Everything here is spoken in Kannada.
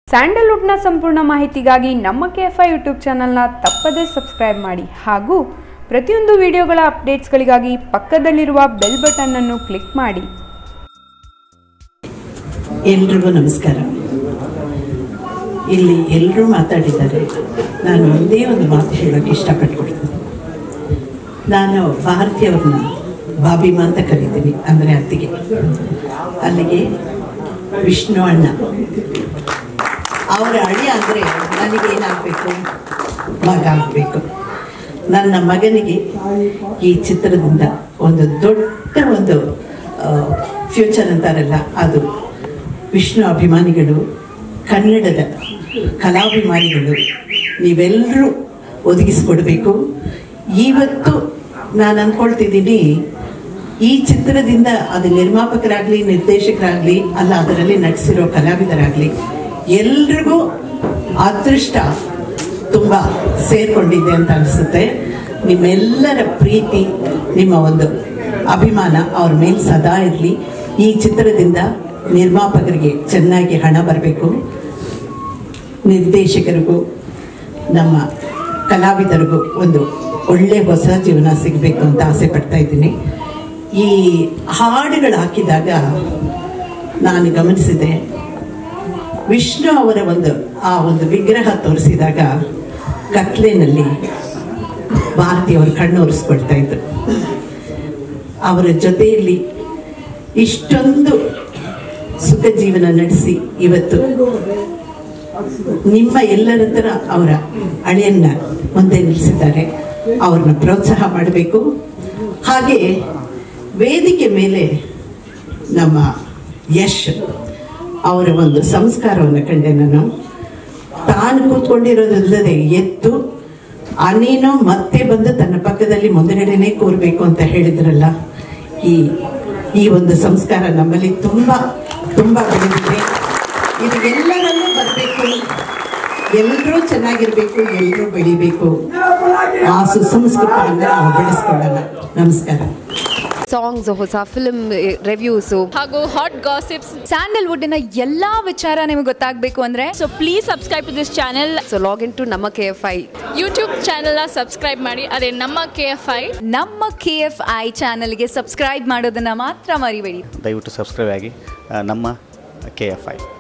ಸ್ಯಾಂಡಲ್ವುಡ್ನ ಸಂಪೂರ್ಣ ಮಾಹಿತಿಗಾಗಿ ನಮ್ಮ ಕೆ ಎಫ್ ಐ ಯೂಟ್ಯೂಬ್ ಚಾನಲ್ನ ತಪ್ಪದೇ ಸಬ್ಸ್ಕ್ರೈಬ್ ಮಾಡಿ ಹಾಗೂ ಪ್ರತಿಯೊಂದು ವಿಡಿಯೋಗಳ ಅಪ್ಡೇಟ್ಸ್ಗಳಿಗಾಗಿ ಪಕ್ಕದಲ್ಲಿರುವ ಬೆಲ್ ಬಟನ್ ಅನ್ನು ಕ್ಲಿಕ್ ಮಾಡಿ ಎಲ್ರಿಗೂ ನಮಸ್ಕಾರ ಇಲ್ಲಿ ಎಲ್ಲರೂ ಮಾತಾಡಿದ್ದಾರೆ ನಾನು ಒಂದೇ ಒಂದು ಮಾತು ಹೇಳೋಕ್ಕೆ ಇಷ್ಟಪಟ್ಕೊಳ್ತೀನಿ ನಾನು ಭಾರತೀಯವ್ರನ್ನ ಬಾಬಿಮಾ ಅಂತ ಕರಿತೀನಿ ಅಂದರೆ ಅತ್ತಿಗೆ ಅಲ್ಲಿಗೆ ವಿಷ್ಣು ಅಣ್ಣ ಅವರ ಅಳಿ ಅಂದರೆ ನನಗೆ ಏನಾಗಬೇಕು ಮಗ ಆಗಬೇಕು ನನ್ನ ಮಗನಿಗೆ ಈ ಚಿತ್ರದಿಂದ ಒಂದು ದೊಡ್ಡ ಒಂದು ಫ್ಯೂಚರ್ ಅಂತಾರಲ್ಲ ಅದು ವಿಷ್ಣು ಅಭಿಮಾನಿಗಳು ಕನ್ನಡದ ಕಲಾಭಿಮಾನಿಗಳು ನೀವೆಲ್ಲರೂ ಒದಗಿಸ್ಕೊಡ್ಬೇಕು ಇವತ್ತು ನಾನು ಅಂದ್ಕೊಳ್ತಿದ್ದೀನಿ ಈ ಚಿತ್ರದಿಂದ ಅದು ನಿರ್ಮಾಪಕರಾಗಲಿ ನಿರ್ದೇಶಕರಾಗಲಿ ಅಲ್ಲ ಅದರಲ್ಲಿ ನಟಿಸಿರೋ ಕಲಾವಿದರಾಗಲಿ ಎಲ್ರಿಗೂ ಅದೃಷ್ಟ ತುಂಬ ಸೇರ್ಕೊಂಡಿದೆ ಅಂತ ಅನಿಸುತ್ತೆ ನಿಮ್ಮೆಲ್ಲರ ಪ್ರೀತಿ ನಿಮ್ಮ ಒಂದು ಅಭಿಮಾನ ಅವ್ರ ಮೇಲೆ ಸದಾ ಇರಲಿ ಈ ಚಿತ್ರದಿಂದ ನಿರ್ಮಾಪಕರಿಗೆ ಚೆನ್ನಾಗಿ ಹಣ ಬರಬೇಕು ನಿರ್ದೇಶಕರಿಗೂ ನಮ್ಮ ಕಲಾವಿದರಿಗೂ ಒಂದು ಒಳ್ಳೆ ಹೊಸ ಜೀವನ ಸಿಗಬೇಕು ಅಂತ ಆಸೆ ಪಡ್ತಾ ಇದ್ದೀನಿ ಈ ಹಾಡುಗಳು ಹಾಕಿದಾಗ ನಾನು ಗಮನಿಸಿದೆ ವಿಷ್ಣು ಅವರ ಒಂದು ಆ ಒಂದು ವಿಗ್ರಹ ತೋರಿಸಿದಾಗ ಕತ್ಲೆನಲ್ಲಿ ಭಾರತೀಯವರು ಕಣ್ಣು ಒರೆಸ್ಕೊಳ್ತಾ ಇದ್ರು ಅವರ ಜೊತೆಯಲ್ಲಿ ಇಷ್ಟೊಂದು ಸುಖ ಜೀವನ ನಡೆಸಿ ಇವತ್ತು ನಿಮ್ಮ ಎಲ್ಲರ ಹತ್ರ ಅವರ ಅಳಿಯನ್ನ ಮುಂದೆ ನಿಲ್ಲಿಸಿದ್ದಾರೆ ಅವ್ರನ್ನ ಪ್ರೋತ್ಸಾಹ ಮಾಡಬೇಕು ಹಾಗೆ ವೇದಿಕೆ ಮೇಲೆ ನಮ್ಮ ಯಶ್ ಅವರ ಒಂದು ಸಂಸ್ಕಾರವನ್ನು ಕಂಡೆ ನಾನು ತಾನು ಕೂತ್ಕೊಂಡಿರೋದಲ್ಲದೆ ಎದ್ದು ಆ ನೀನು ಮತ್ತೆ ಬಂದು ತನ್ನ ಪಕ್ಕದಲ್ಲಿ ಮುಂದಗಡೆನೆ ಕೂರ್ಬೇಕು ಅಂತ ಹೇಳಿದ್ರಲ್ಲ ಈ ಈ ಒಂದು ಸಂಸ್ಕಾರ ನಮ್ಮಲ್ಲಿ ತುಂಬಾ ತುಂಬಾ ಬೆಳೆದಿದೆ ಇದು ಎಲ್ಲರಲ್ಲೂ ಬರಬೇಕು ಎಲ್ಲರೂ ಚೆನ್ನಾಗಿರ್ಬೇಕು ಎಲ್ಲರೂ ಬೆಳಿಬೇಕು ಆ ಸುಸಂಸ್ಕೃತವನ್ನು ನಾವು ಬೆಳೆಸ್ಕೊಳ್ಳೋಣ ನಮಸ್ಕಾರ ಸಾಂಗ್ಸ್ ಹೊಸ ಫಿಲ್ಮ್ ರಿವ್ಯೂಸು ಹಾಗೂ ಹಾಟ್ ಗಾಸಿಪ್ಸ್ ಸ್ಯಾಂಡಲ್ವುಡ್ಡಿನ ಎಲ್ಲಾ ವಿಚಾರ ನಿಮಗೆ ಗೊತ್ತಾಗಬೇಕು ಅಂದ್ರೆ so please subscribe to this channel so login to ನಮ್ಮ ಕೆ ಎಫ್ ಐ ಯೂಟ್ಯೂಬ್ ಚಾನೆಲ್ನ ಸಬ್ಸ್ಕ್ರೈಬ್ ಮಾಡಿ ಅದೇ ನಮ್ಮ ಕೆ ಎಫ್ ಐ ನಮ್ಮ ಕೆ ಎಫ್ ಐ ಚಾನಲ್ಗೆ ಸಬ್ಸ್ಕ್ರೈಬ್ ಮಾಡೋದನ್ನ ಮಾತ್ರ ಮರಿಬೇಡಿ ದಯವಿಟ್ಟು ಸಬ್ಸ್ಕ್ರೈಬ್ ಆಗಿ ಆ, ನಮ್ಮ ಕೆ ಎಫ್ ಐ